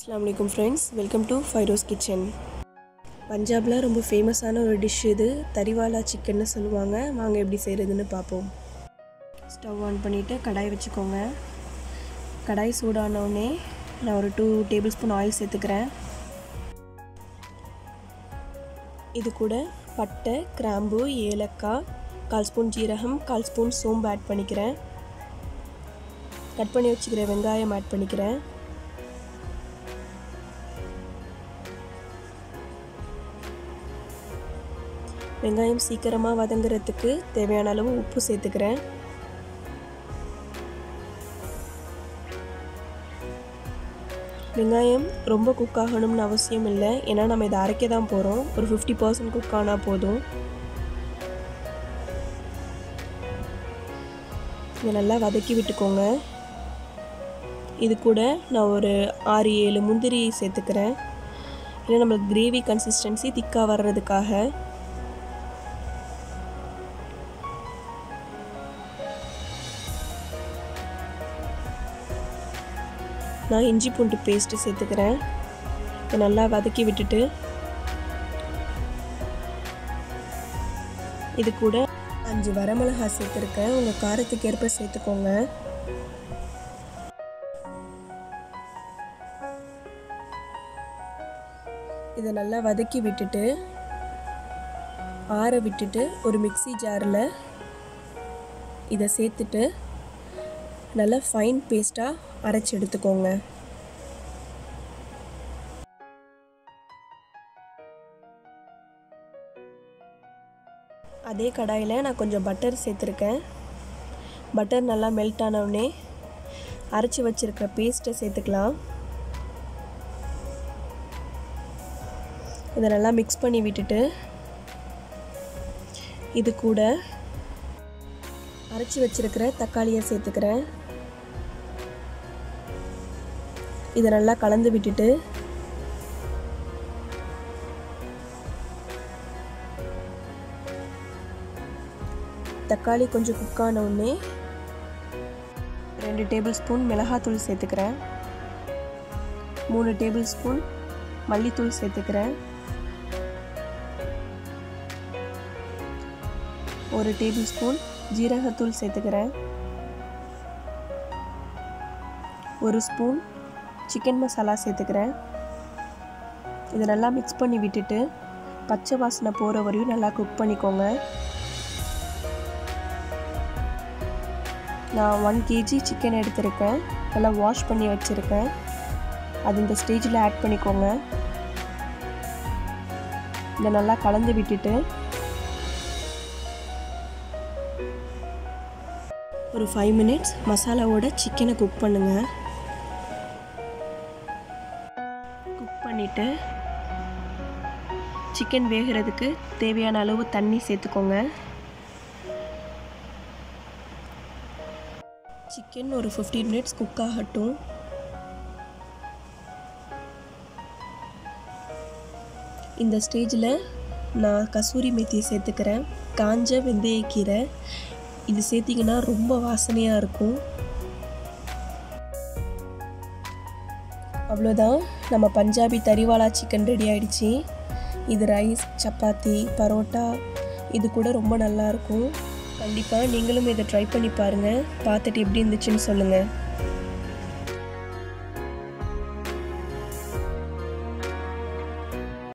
அஸ்லாம் வலைக்கம் friends welcome to Firoz kitchen பஞ்சாபில் ரொம்ப ஃபேமஸான ஒரு டிஷ் இது தரிவாலா சிக்கன்னு சொல்லுவாங்க வாங்க எப்படி செய்கிறதுன்னு பார்ப்போம் ஸ்டவ் ஆன் பண்ணிவிட்டு கடாய் வச்சுக்கோங்க கடாய் சூடானோடனே நான் ஒரு டூ டேபிள் ஸ்பூன் ஆயில் சேர்த்துக்கிறேன் இது கூட பட்டை கிராம்பு ஏலக்காய் கால் ஸ்பூன் ஜீரகம் கால் ஸ்பூன் சோம்பு ஆட் பண்ணிக்கிறேன் கட் பண்ணி வச்சுக்கிற வெங்காயம் ஆட் பண்ணிக்கிறேன் வெங்காயம் சீக்கிரமாக வதங்குறதுக்கு தேவையான அளவு உப்பு சேர்த்துக்கிறேன் வெங்காயம் ரொம்ப குக் ஆகணும்னு அவசியம் இல்லை ஏன்னா நம்ம இதை அரைக்க தான் போகிறோம் ஒரு ஃபிஃப்டி பர்சன்ட் குக் ஆனால் போதும் இதை நல்லா வதக்கி விட்டுக்கோங்க இது கூட நான் ஒரு ஆறு ஏழு முந்திரி சேர்த்துக்கிறேன் ஏன்னா நம்மளுக்கு கிரேவி கன்சிஸ்டன்சி திக்காக வர்றதுக்காக நான் இஞ்சி பூண்டு பேஸ்ட்டு சேர்த்துக்கிறேன் இதை நல்லா வதக்கி விட்டுட்டு இது கூட அஞ்சு வரமிளகா சேர்த்துருக்கேன் உங்கள் காரத்துக்கு ஏற்ப சேர்த்துக்கோங்க இதை நல்லா வதக்கி விட்டுட்டு ஆற விட்டுட்டு ஒரு மிக்சி ஜாரில் இதை சேர்த்துட்டு நல்லா ஃபைன் பேஸ்ட்டாக அரைச்சி எடுத்துக்கோங்க அதே கடாயில் நான் கொஞ்சம் பட்டர் சேர்த்துருக்கேன் பட்டர் நல்லா மெல்ட் ஆனவுடனே அரைச்சி வச்சுருக்க பேஸ்ட்டை சேர்த்துக்கலாம் இதை நல்லா மிக்ஸ் பண்ணி விட்டுட்டு இது கூட அரைச்சி வச்சுருக்கிற தக்காளியை சேர்த்துக்கிறேன் இதை நல்லா கலந்து விட்டுட்டு தக்காளி கொஞ்சம் குக் ஆனவுடனே ரெண்டு டேபிள் ஸ்பூன் மிளகாத்தூள் சேர்த்துக்கிறேன் மூணு டேபிள் ஸ்பூன் மல்லித்தூள் சேர்த்துக்கிறேன் ஒரு டேபிள் ஸ்பூன் ஜீரகத்தூள் சேர்த்துக்கிறேன் ஒரு ஸ்பூன் சிக்கன் மசாலா சேர்த்துக்கிறேன் இதை நல்லா மிக்ஸ் பண்ணி விட்டுட்டு பச்சை வாசனை போகிற வரையும் நல்லா குக் பண்ணிக்கோங்க நான் ஒன் கேஜி சிக்கன் எடுத்திருக்கேன் நல்லா வாஷ் பண்ணி வச்சுருக்கேன் அது இந்த ஸ்டேஜில் ஆட் பண்ணிக்கோங்க இதை நல்லா கலந்து விட்டுட்டு ஒரு ஃபைவ் மினிட்ஸ் மசாலாவோட சிக்கனை குக் பண்ணுங்கள் குக் பண்ணிவிட்டு சிக்கன் வேகிறதுக்கு தேவையான அளவு தண்ணி சேர்த்துக்கோங்க சிக்கன் ஒரு ஃபிஃப்டீன் மினிட்ஸ் குக் ஆகட்டும் இந்த ஸ்டேஜில் நான் கசூரி மெத்தி சேர்த்துக்கிறேன் காஞ்ச வெந்தயக்கீரை இது சேர்த்திங்கன்னா ரொம்ப வாசனையாக இருக்கும் அவ்வளோதான் நம்ம பஞ்சாபி தரிவாலா சிக்கன் ரெடி ஆகிடுச்சி இது ரைஸ் சப்பாத்தி பரோட்டா இது கூட ரொம்ப நல்லாயிருக்கும் கண்டிப்பாக நீங்களும் இதை ட்ரை பண்ணி பாருங்கள் பார்த்துட்டு எப்படி இருந்துச்சுன்னு சொல்லுங்கள்